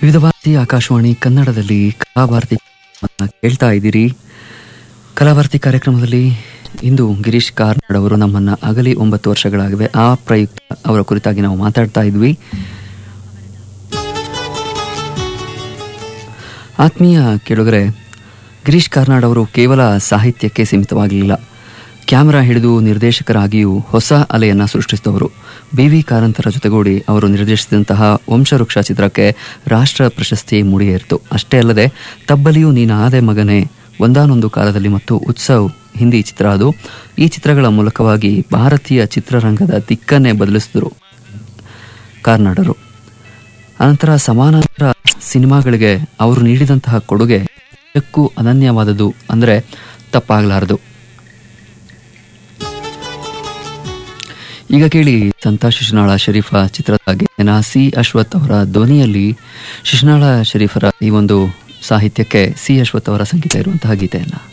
ವಿವಿಧ ಭಾರತಿ ಆಕಾಶವಾಣಿ ಕನ್ನಡದಲ್ಲಿ ಕಲಾಭಾರತಿ ಕಾರ್ಯಕ್ರಮವನ್ನ ಕೇಳ್ತಾ ಇದ್ದೀರಿ ಕಲಾಭಾರತಿ ಕಾರ್ಯಕ್ರಮದಲ್ಲಿ ಇಂದು ಗಿರೀಶ್ ಕಾರ್ನಾಡ್ ಅವರು ನಮ್ಮನ್ನ ಅಗಲಿ ಒಂಬತ್ತು ವರ್ಷಗಳಾಗಿವೆ ಆ ಪ್ರಯುಕ್ತ ಅವರ ಕುರಿತಾಗಿ ನಾವು ಮಾತಾಡ್ತಾ ಇದ್ವಿ ಆತ್ಮೀಯ ಕೇಳುಗರೆ ಗಿರೀಶ್ ಕಾರ್ನಾಡ್ ಅವರು ಕೇವಲ ಸಾಹಿತ್ಯಕ್ಕೆ ಸೀಮಿತವಾಗಲಿಲ್ಲ ಕ್ಯಾಮರಾ ಹಿಡಿದು ನಿರ್ದೇಶಕರಾಗಿಯೂ ಹೊಸ ಅಲೆಯನ್ನ ಸೃಷ್ಟಿಸಿದವರು ಬಿ ವಿ ಕಾರಂತರ ಜೊತೆಗೂಡಿ ಅವರು ನಿರ್ದೇಶಿಸಿದಂತಹ ವಂಶವೃಕ್ಷ ಚಿತ್ರಕ್ಕೆ ರಾಷ್ಟ್ರ ಪ್ರಶಸ್ತಿ ಮುಡಿಯೇರಿತು ಅಷ್ಟೇ ಅಲ್ಲದೆ ತಬ್ಬಲಿಯೂ ನೀನಾದೆ ಮಗನೇ ಒಂದಾನೊಂದು ಕಾಲದಲ್ಲಿ ಮತ್ತು ಉತ್ಸವ್ ಹಿಂದಿ ಚಿತ್ರ ಅದು ಈ ಚಿತ್ರಗಳ ಮೂಲಕವಾಗಿ ಭಾರತೀಯ ಚಿತ್ರರಂಗದ ದಿಕ್ಕನ್ನೇ ಬದಲಿಸಿದರು ಕಾರ್ನಾಡರು ಅನಂತರ ಸಮಾನಾಂತರ ಸಿನಿಮಾಗಳಿಗೆ ಅವರು ನೀಡಿದಂತಹ ಕೊಡುಗೆ ನಿಜಕ್ಕೂ ಅನನ್ಯವಾದದ್ದು ಅಂದರೆ ತಪ್ಪಾಗಲಾರದು ಈಗ ಕೇಳಿ ಸಂತ ಶಿಶುನಾಳ ಶರೀಫ ಚಿತ್ರದ ಗೀತೆನ ಸಿ ಅಶ್ವಥ್ ಅವರ ಧ್ವನಿಯಲ್ಲಿ ಶಿಶುನಾಳ ಶರೀಫರ ಈ ಒಂದು ಸಾಹಿತ್ಯಕ್ಕೆ ಸಿ ಅಶ್ವಥ್ ಅವರ ಸಂಗೀತ ಇರುವಂತಹ ಗೀತೆಯನ್ನ